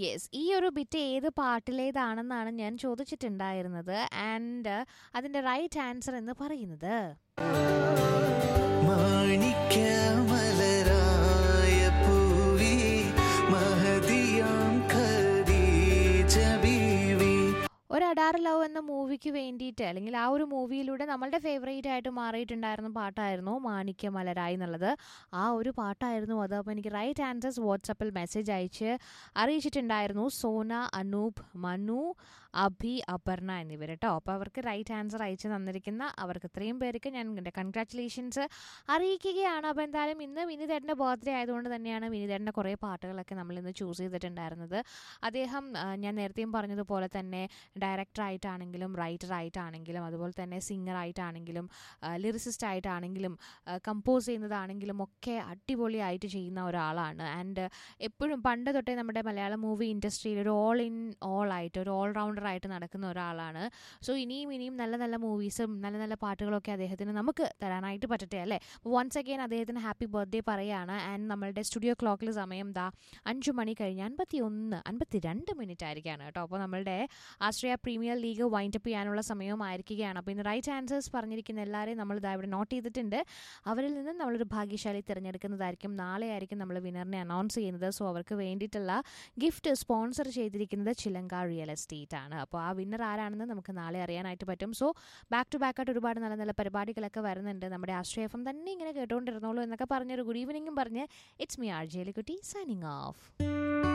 yes ഈ ഒരു bit ഏത് പാട്ടിലേതാണെന്നാണ് ഞാൻ ചോദിച്ചിട്ടുണ്ടായിരുന്നത് ആൻഡ് അതിൻ്റെ റൈറ്റ് ആൻസർ എന്ന് പറയുന്നത് മാണിക്യമലരായ പൂവി മഹദിയാം ഖദീജ ബീവി ഒരു അഡാർ ലവ് എന്ന മൂവിക്ക് വേണ്ടിയിട്ട് അല്ലെങ്കിൽ ആ ഒരു മൂവിയിലൂടെ നമ്മളുടെ ഫേവറേറ്റ് ആയിട്ട് മാറിയിട്ടുണ്ടായിരുന്ന പാട്ടായിരുന്നു മാണിക്യ മലരായി എന്നുള്ളത് ആ ഒരു പാട്ടായിരുന്നു അത് അപ്പോൾ എനിക്ക് റൈറ്റ് ആൻസേഴ്സ് വാട്സപ്പിൽ മെസ്സേജ് അയച്ച് അറിയിച്ചിട്ടുണ്ടായിരുന്നു സോന അനൂപ് മനു അഭി അപർണ എന്നിവർ കേട്ടോ അപ്പോൾ അവർക്ക് റൈറ്റ് ആൻസർ അയച്ച് തന്നിരിക്കുന്ന അവർക്ക് ഇത്രയും പേർക്ക് ഞാൻ എൻ്റെ കൺഗ്രാറ്റുലേഷൻസ് അറിയിക്കുകയാണ് അപ്പോൾ എന്തായാലും ഇന്ന് വിനിതേട്ടൻ്റെ ബർത്ത്ഡേ ആയതുകൊണ്ട് തന്നെയാണ് വിനിതേട്ടൻ്റെ കുറേ പാട്ടുകളൊക്കെ നമ്മൾ ഇന്ന് ചൂസ് ചെയ്തിട്ടുണ്ടായിരുന്നത് അദ്ദേഹം ആ, ഞാൻ നേരത്തെയും പറഞ്ഞതുപോലെ തന്നെ ഡയറക്ടർ ആയിട്ടാണെങ്കിലും റൈറ്റർ ആയിട്ടാണെങ്കിലും അതുപോലെ തന്നെ സിംഗർ ആയിട്ടാണെങ്കിലും ലിറിസിസ്റ്റ് ആയിട്ടാണെങ്കിലും കമ്പോസ് ചെയ്യുന്നതാണെങ്കിലും ഒക്കെ അടിപൊളിയായിട്ട് ചെയ്യുന്ന ഒരാളാണ് ആൻഡ് എപ്പോഴും പണ്ട് തൊട്ടേ നമ്മുടെ മലയാളം മൂവി ഇൻഡസ്ട്രിയിൽ ഒരു ഓൾ ഇൻ ഓൾ ആയിട്ട് ഒരു ഓൾ റൗണ്ടർ ആയിട്ട് നടക്കുന്ന ഒരാളാണ് സോ ഇനിയും ഇനിയും നല്ല നല്ല മൂവീസും നല്ല നല്ല പാട്ടുകളൊക്കെ അദ്ദേഹത്തിന് നമുക്ക് തരാനായിട്ട് പറ്റട്ടെ അല്ലേ വൺസ് അഗെയിൻ അദ്ദേഹത്തിന് ഹാപ്പി ബർത്ത്ഡേ പറയുകയാണ് ആൻഡ് നമ്മളുടെ സ്റ്റുഡിയോ ക്ലോക്കിൽ സമയം ദാ അഞ്ച് മണി കഴിഞ്ഞ് അൻപത്തി ഒന്ന് അൻപത്തി രണ്ട് മിനിറ്റ് ആയിരിക്കുകയാണ് കേട്ടോ അപ്പോൾ നമ്മളുടെ ആശ്രയ പ്രീമിയർ ലീഗ് വൈൻഡപ്പ് ചെയ്യാനുള്ള സമയമായിരിക്കുകയാണ് അപ്പോൾ ഇന്ന് റൈറ്റ് ആൻസേഴ്സ് പറഞ്ഞിരിക്കുന്ന എല്ലാവരെയും നമ്മൾ ഇതാ ഇവിടെ നോട്ട് ചെയ്തിട്ടുണ്ട് അവരിൽ നിന്ന് നമ്മളൊരു ഭാഗ്യശാലി തിരഞ്ഞെടുക്കുന്നതായിരിക്കും നാളെ ആയിരിക്കും നമ്മൾ വിന്നറിനെ അനൗൺസ് ചെയ്യുന്നത് സോ അവർക്ക് വേണ്ടിയിട്ടുള്ള ഗിഫ്റ്റ് സ്പോൺസർ ചെയ്തിരിക്കുന്നത് ചിലങ്ക റിയൽ എസ്റ്റേറ്റ് ആണ് അപ്പോൾ ആ വിന്നർ ആരാണെന്ന് നമുക്ക് നാളെ അറിയാനായിട്ട് പറ്റും സോ ബാക്ക് ടു ബാക്ക് ആയിട്ട് ഒരുപാട് നല്ല നല്ല പരിപാടികളൊക്കെ വരുന്നുണ്ട് നമ്മുടെ ആശ്രയ എഫ് എം തന്നെ ഇങ്ങനെ കേട്ടുകൊണ്ടിരുന്നോളൂ എന്നൊക്കെ പറഞ്ഞൊരു ഗുഡ് ഈവനിങ്ങും പറഞ്ഞ് ഇറ്റ്സ് മി ആർ ജേലിക്കുട്ടി സൈനിങ് ഓഫ്